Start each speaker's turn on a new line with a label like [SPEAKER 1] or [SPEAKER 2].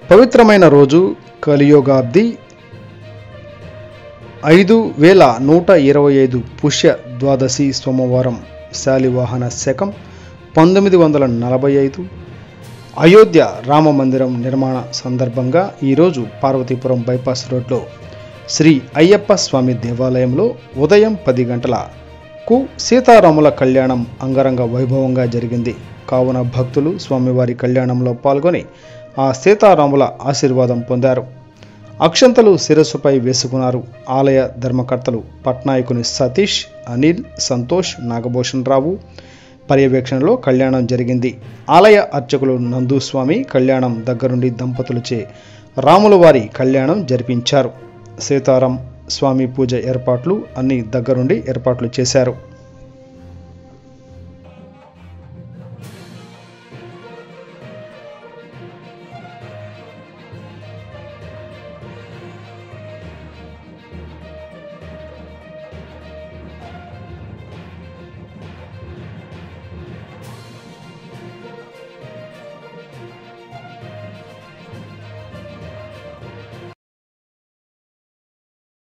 [SPEAKER 1] పవిత్రమైన రోజు కలియోగాబ్ది ఐదు వేల నూట ఇరవై ఐదు పుష్య ద్వాదశి సోమవారం శాలివాహన శకం పంతొమ్మిది వందల నలభై ఐదు అయోధ్య రామ మందిరం నిర్మాణ సందర్భంగా ఈరోజు పార్వతీపురం బైపాస్ రోడ్లో శ్రీ అయ్యప్ప స్వామి దేవాలయంలో ఉదయం పది గంటలకు సీతారాముల కళ్యాణం అంగరంగ వైభవంగా జరిగింది కావున భక్తులు స్వామివారి కళ్యాణంలో పాల్గొని ఆ సీతారాముల ఆశీర్వాదం పొందారు అక్షంతలు శిరస్సుపై వేసుకున్నారు ఆలయ ధర్మకర్తలు పట్నాయకుని సతీష్ అనిల్ సంతోష్ నాగభూషణ్ రావు పర్యవేక్షణలో కళ్యాణం జరిగింది ఆలయ అర్చకులు నందుస్వామి కళ్యాణం దగ్గరుండి దంపతులచే రాముల వారి కళ్యాణం జరిపించారు సీతారాం స్వామి పూజ ఏర్పాట్లు అన్ని దగ్గరుండి ఏర్పాట్లు చేశారు